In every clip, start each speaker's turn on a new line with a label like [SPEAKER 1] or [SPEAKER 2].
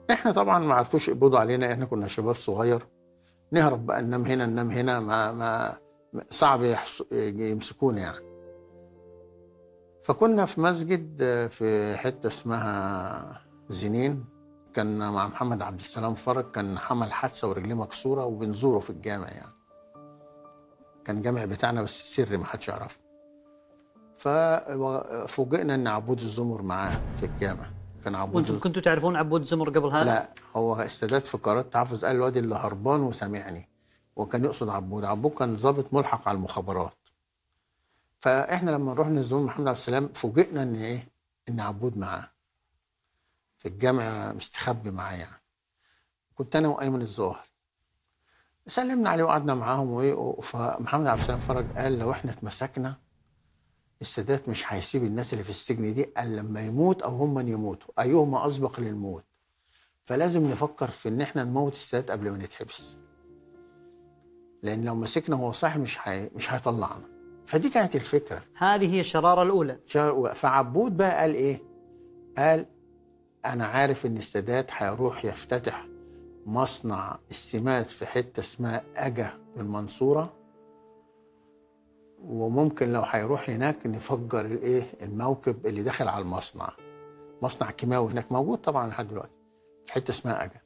[SPEAKER 1] احنا طبعا ما عرفوش يقبضوا علينا احنا كنا شباب صغير نهرب بقى ننام هنا ننام هنا ما ما صعب يحص... يمسكونا يعني فكنا في مسجد في حته اسمها زنين كان مع محمد عبد السلام فرج كان حمل حادثه ورجليه مكسوره وبنزوره في الجامع يعني كان الجامع بتاعنا بس سري ما حدش يعرفه ففوجئنا ان عبود الزمر معاه في الجامع كان عبود
[SPEAKER 2] وانتم كنتوا تعرفون عبود الزمر قبل هذا؟
[SPEAKER 1] لا هو استادات في قرارات تحفظ قال الواد اللي هربان وسامعني وكان يقصد عبود عبود كان ضابط ملحق على المخابرات فاحنا لما رحنا نزور محمد عبد السلام فوجئنا ان ايه ان عبود معاه في الجامع مستخبي معاه يعني كنت انا وايمن الظاهر سلمنا عليه وقعدنا معاهم وايه فمحمد عبد السلام فرج قال لو احنا اتمسكنا السادات مش هيسيب الناس اللي في السجن دي الا لما يموت او هم من يموتوا ايهما اسبق للموت فلازم نفكر في ان احنا نموت السادات قبل ما نتحبس لان لو مسكنا هو صاحي مش هي... مش هيطلعنا فدي كانت الفكره
[SPEAKER 2] هذه هي الشراره الاولى
[SPEAKER 1] شهر- فعبود بقى قال ايه قال انا عارف ان السادات هيروح يفتتح مصنع السمات في حته اسمها اجا في المنصوره وممكن لو هيروح هناك نفجر الايه الموكب اللي داخل على المصنع مصنع كيماوي هناك موجود طبعا لحد دلوقتي في حته اسمها اجا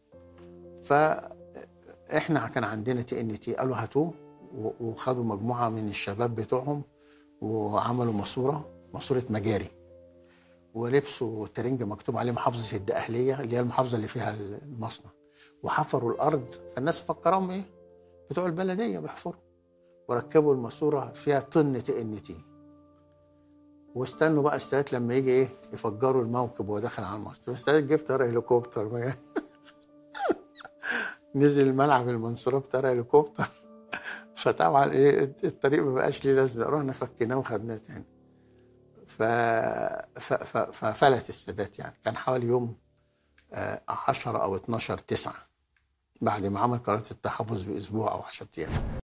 [SPEAKER 1] فاحنا كان عندنا تي ان تي قالوا هاتوه و- وخدوا مجموعه من الشباب بتوعهم وعملوا ماسوره ماسوره مجاري ولبسوا ترنج مكتوب عليه محافظه الدقهليه اللي هي المحافظه اللي فيها المصنع وحفروا الارض فالناس فكرهم ايه بتوع البلديه بيحفروا وركبوا الماسوره فيها طن تي ان تي واستنوا بقى السادات لما يجي ايه يفجروا الموكب وهو داخل على مصر السادات جه بطياره هليكوبتر ما- نزل ملعب المنصوره بطياره هليكوبتر فطبعا ايه الطريق ما بقاش ليه لازمه رحنا فكيناه وخدناه تاني ف... ف... ف... ففلت السادات يعني كان حوالي يوم آه، 10 او 12 9 بعد ما عمل قرارات التحفظ باسبوع او 10 ايام